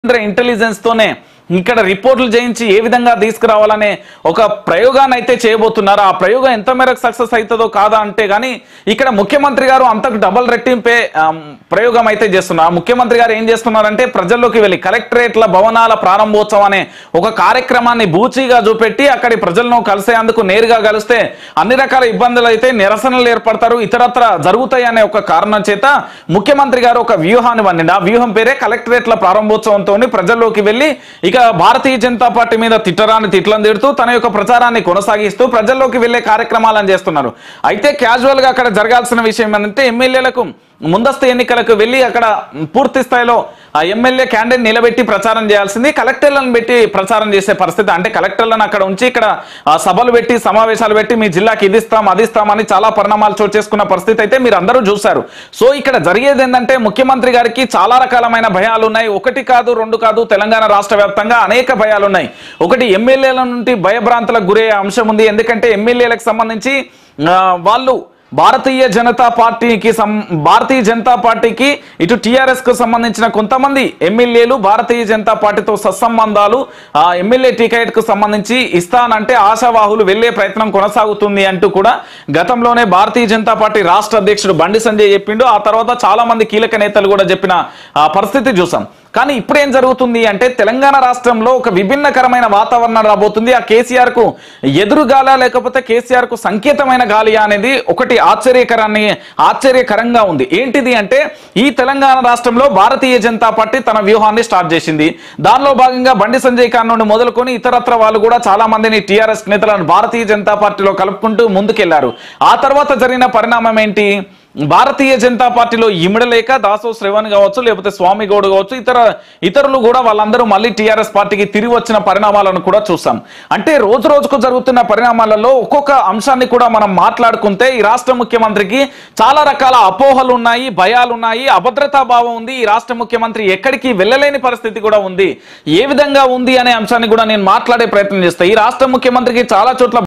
కేంద్ర ఇంటెలిజెన్స్ తోనే ఇక్కడ రిపోర్ట్లు చేయించి ఏ విధంగా తీసుకురావాలనే ఒక ప్రయోగాన్ని అయితే చేయబోతున్నారు ఆ ప్రయోగం ఎంత మేరకు సక్సెస్ అవుతుందో కాదా అంటే గానీ ఇక్కడ ముఖ్యమంత్రి గారు అంతకు డబల్ రెట్టింపే ఆమ్, ప్రయోగం అయితే చేస్తున్నారు ఆ ముఖ్యమంత్రి గారు ఏం చేస్తున్నారంటే ప్రజల్లోకి వెళ్ళి కలెక్టరేట్ల భవనాల ప్రారంభోత్సవం అనే ఒక కార్యక్రమాన్ని బూచీగా చూపెట్టి అక్కడి ప్రజలను కలిసేందుకు నేరుగా కలిస్తే అన్ని రకాల ఇబ్బందులు అయితే నిరసనలు ఏర్పడతారు ఇతరత్ర జరుగుతాయి అనే ఒక కారణం చేత ముఖ్యమంత్రి గారు ఒక వ్యూహాన్ని వండింది ఆ వ్యూహం పేరే కలెక్టరేట్ల ప్రారంభోత్సవంతో ప్రజల్లోకి వెళ్ళి ఇక భారతీయ జనతా పార్టీ మీద తిట్టరాని తిట్లను తిడుతూ తన యొక్క ప్రచారాన్ని కొనసాగిస్తూ ప్రజల్లోకి వెళ్లే కార్యక్రమాలను చేస్తున్నారు అయితే క్యాజువల్ గా అక్కడ జరగాల్సిన విషయం ఏంటంటే ఎమ్మెల్యేలకు ముందస్తు ఎన్నికలకు వెళ్ళి అక్కడ పూర్తి స్థాయిలో ఆ ఎమ్మెల్యే క్యాండిడేట్ నిలబెట్టి ప్రచారం చేయాల్సింది కలెక్టర్లను పెట్టి ప్రచారం చేసే పరిస్థితి అంటే కలెక్టర్లను అక్కడ ఉంచి ఇక్కడ ఆ, సభలు పెట్టి సమావేశాలు పెట్టి మీ జిల్లాకి ఇది ఇస్తాం అది ఇస్తామని చాలా పరిణామాలు చోటు చేసుకున్న పరిస్థితి అయితే మీరు అందరూ చూశారు సో ఇక్కడ జరిగేది ఏంటంటే ముఖ్యమంత్రి గారికి చాలా రకాలమైన భయాలు ఉన్నాయి ఒకటి కాదు రెండు కాదు తెలంగాణ రాష్ట్ర వ్యాప్తంగా అనేక భయాలు ఉన్నాయి ఒకటి ఎమ్మెల్యేల నుండి భయభ్రాంతులకు గురయ్యే అంశం ఉంది ఎందుకంటే ఎమ్మెల్యేలకు సంబంధించి ఆ, వాళ్ళు భారతీయ జనతా పార్టీకి సం భారతీయ జనతా పార్టీకి ఇటు టిఆర్ఎస్ కు సంబంధించిన కొంతమంది ఎమ్మెల్యేలు భారతీయ జనతా పార్టీతో సత్సంబంధాలు ఆ ఎమ్మెల్యే టికెట్ కు సంబంధించి ఇస్తానంటే ఆశావాహులు వెళ్లే ప్రయత్నం కొనసాగుతుంది అంటూ కూడా గతంలోనే భారతీయ జనతా పార్టీ రాష్ట్ర అధ్యక్షుడు బండి సంజయ్ చెప్పిండు ఆ తర్వాత చాలా మంది కీలక నేతలు కూడా చెప్పిన ఆ పరిస్థితి చూసాం కానీ ఇప్పుడు ఏం జరుగుతుంది అంటే తెలంగాణ రాష్ట్రంలో ఒక విభిన్నకరమైన వాతావరణం రాబోతుంది ఆ కేసీఆర్ కు ఎదురుగాల లేకపోతే కేసీఆర్ కు సంకేతమైన గాలి అనేది ఒకటి ఆశ్చర్యకరాన్ని ఆశ్చర్యకరంగా ఉంది ఏంటిది అంటే ఈ తెలంగాణ రాష్ట్రంలో భారతీయ జనతా పార్టీ తన వ్యూహాన్ని స్టార్ట్ చేసింది దానిలో భాగంగా బండి సంజయ్ ఖాన్ నుండి మొదలుకొని ఇతరత్ర వాళ్ళు కూడా చాలా మందిని టీఆర్ఎస్ నేతలను భారతీయ జనతా పార్టీలో కలుపుకుంటూ ముందుకెళ్లారు ఆ తర్వాత జరిగిన పరిణామం ఏంటి భారతీయ జనతా పార్టీలో ఇమిడలేక దాసో శ్రవణ్ కావచ్చు లేకపోతే స్వామి గౌడ్ కావచ్చు ఇతర ఇతరులు కూడా వాళ్ళందరూ మళ్ళీ టీఆర్ఎస్ పార్టీకి తిరిగి వచ్చిన పరిణామాలను కూడా చూసాం అంటే రోజు రోజుకు జరుగుతున్న పరిణామాలలో ఒక్కొక్క అంశాన్ని కూడా మనం మాట్లాడుకుంటే ఈ రాష్ట్ర ముఖ్యమంత్రికి చాలా రకాల అపోహలు ఉన్నాయి భయాలు ఉన్నాయి అభద్రతా భావం ఉంది ఈ రాష్ట్ర ముఖ్యమంత్రి ఎక్కడికి వెళ్ళలేని పరిస్థితి కూడా ఉంది ఏ విధంగా ఉంది అనే అంశాన్ని కూడా నేను మాట్లాడే ప్రయత్నం చేస్తాను ఈ రాష్ట్ర ముఖ్యమంత్రికి చాలా చోట్ల